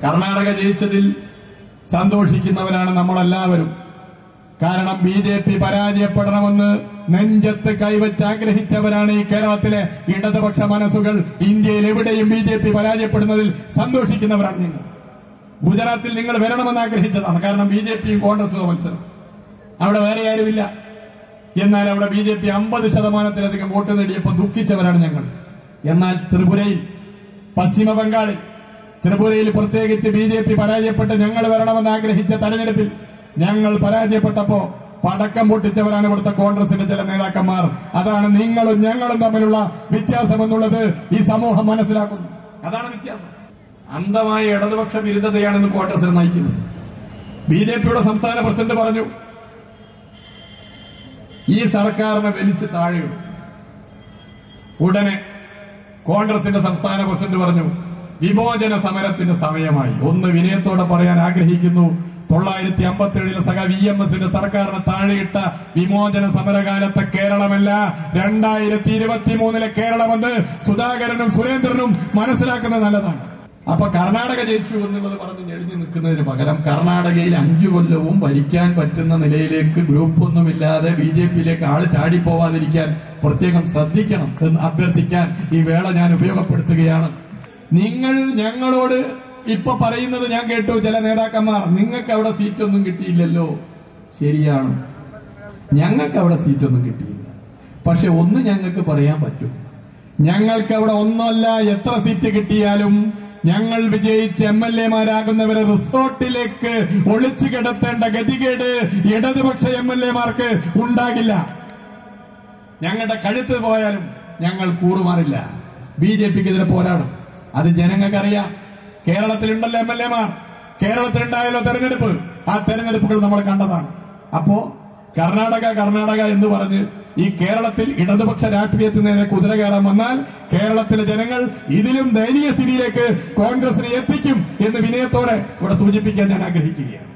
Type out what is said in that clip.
കർണാടക ജയിച്ചതിൽ സന്തോഷിക്കുന്നവരാണ് നമ്മളെല്ലാവരും കാരണം B J P പരാജയപ്പെടണമെന്ന് നെഞ്ചത്ത് കൈവച്ച് ആഗ്രഹിച്ചവരാണ് ഈ കേരളത്തിലെ ഇടതുപക്ഷ മനസ്സുകൾ ഇന്ത്യയിൽ എവിടെയും ബി ജെ പി പരാജയപ്പെടുന്നതിൽ സന്തോഷിക്കുന്നവരാണ് നിങ്ങൾ ഗുജറാത്തിൽ നിങ്ങൾ വരണമെന്ന് ആഗ്രഹിച്ചതാണ് കാരണം ബി ജെ പിയും കോൺഗ്രസും മത്സരം അവിടെ വേറെ ആരുമില്ല എന്നാൽ അവിടെ ബി ജെ പി അമ്പത് ശതമാനത്തിലധികം വോട്ട് നേടിയപ്പോൾ ദുഃഖിച്ചവരാണ് ഞങ്ങൾ എന്നാൽ ത്രിപുരയിൽ പശ്ചിമ ബംഗാളിൽ ത്രിപുരയിൽ പ്രത്യേകിച്ച് ബി ജെ പി പരാജയപ്പെട്ട് ഞങ്ങൾ വരണമെന്ന് ആഗ്രഹിച്ച തെരഞ്ഞെടുപ്പിൽ ഞങ്ങൾ പരാജയപ്പെട്ടപ്പോ പടക്കം പൊട്ടിച്ചവരാണ് ഇവിടുത്തെ കോൺഗ്രസിന്റെ ചില നേതാക്കന്മാർ അതാണ് നിങ്ങളും ഞങ്ങളും തമ്മിലുള്ള വ്യത്യാസം എന്നുള്ളത് ഈ സമൂഹം മനസ്സിലാക്കുന്നു അതാണ് വ്യത്യാസം അന്ധമായ ഇടതുപക്ഷ വിരുദ്ധതയാണ് ഇന്ന് കോൺഗ്രസിനെ നയിക്കുന്നത് ബി ജെ പിയുടെ സംസ്ഥാന പ്രസിഡന്റ് പറഞ്ഞു ഈ സർക്കാരിനെ വലിച്ചു താഴെയിടും ഉടനെ കോൺഗ്രസിന്റെ സംസ്ഥാന പ്രസിഡന്റ് പറഞ്ഞു വിമോചന സമരത്തിന്റെ സമയമായി ഒന്ന് വിനയത്തോടെ പറയാൻ ആഗ്രഹിക്കുന്നു തൊള്ളായിരത്തി അമ്പത്തി ഏഴിലെ സഖ വി എം എസിന്റെ സർക്കാരിനെ താഴെയിട്ട വിമോചന സമരകാലത്തെ കേരളമല്ല രണ്ടായിരത്തി ഇരുപത്തി മൂന്നിലെ കേരളമെന്ന് സുധാകരനും സുരേന്ദ്രനും മനസ്സിലാക്കുന്നത് നല്ലതാണ് അപ്പൊ കർണാടക ജയിച്ചു എന്നുള്ളത് പറഞ്ഞ് ഞെളിഞ്ഞു നിൽക്കുന്നതിന് പകരം കർണാടകയിൽ അഞ്ചു കൊല്ലവും ഭരിക്കാൻ പറ്റുന്ന നിലയിലേക്ക് ഗ്രൂപ്പ് ഒന്നുമില്ലാതെ ബി ജെ പിയിലേക്ക് ആള് ചാടിപ്പോവാതിരിക്കാൻ പ്രത്യേകം ശ്രദ്ധിക്കണം എന്ന് അഭ്യർത്ഥിക്കാൻ ഈ വേള ഞാൻ ഉപയോഗപ്പെടുത്തുകയാണ് നിങ്ങൾ ഞങ്ങളോട് ഇപ്പൊ പറയുന്നത് ഞാൻ കേട്ടു ചില നേതാക്കന്മാർ നിങ്ങൾക്ക് അവിടെ സീറ്റൊന്നും കിട്ടിയില്ലല്ലോ ശരിയാണ് ഞങ്ങൾക്ക് അവിടെ സീറ്റൊന്നും കിട്ടിയില്ല പക്ഷെ ഒന്ന് ഞങ്ങൾക്ക് പറയാൻ പറ്റും ഞങ്ങൾക്ക് അവിടെ ഒന്നല്ല എത്ര സീറ്റ് കിട്ടിയാലും ഞങ്ങൾ വിജയിച്ച് എം എൽ എമാരാകുന്നവരെ റിസോർട്ടിലേക്ക് ഒളിച്ചു കിടത്തേണ്ട ഗതികേട് ഇടതുപക്ഷ എം എൽ എമാർക്ക് ഉണ്ടാകില്ല ഞങ്ങളുടെ കഴുത്ത് പോയാലും ഞങ്ങൾ കൂറുമാറില്ല ബി ജെ പിക്കെതിരെ പോരാടും അത് ജനങ്ങൾക്കറിയാം കേരളത്തിലുണ്ടല്ലോ എം എൽ എമാർ കേരളത്തിലുണ്ടായല്ലോ തെരഞ്ഞെടുപ്പ് ആ തെരഞ്ഞെടുപ്പുകൾ നമ്മൾ കണ്ടതാണ് അപ്പോ കർണാടക കർണാടക എന്ന് പറഞ്ഞ് ഈ കേരളത്തിൽ ഇടതുപക്ഷ രാഷ്ട്രീയത്തിന് നേരെ കുതിര കയറാൻ വന്നാൽ കേരളത്തിലെ ജനങ്ങൾ ഇതിലും ദയനീയ സ്ഥിതിയിലേക്ക് കോൺഗ്രസിനെ എത്തിക്കും എന്ന് വിനയത്തോടെ ഇവിടെ സൂചിപ്പിക്കാൻ ഞാൻ ആഗ്രഹിക്കുകയാണ്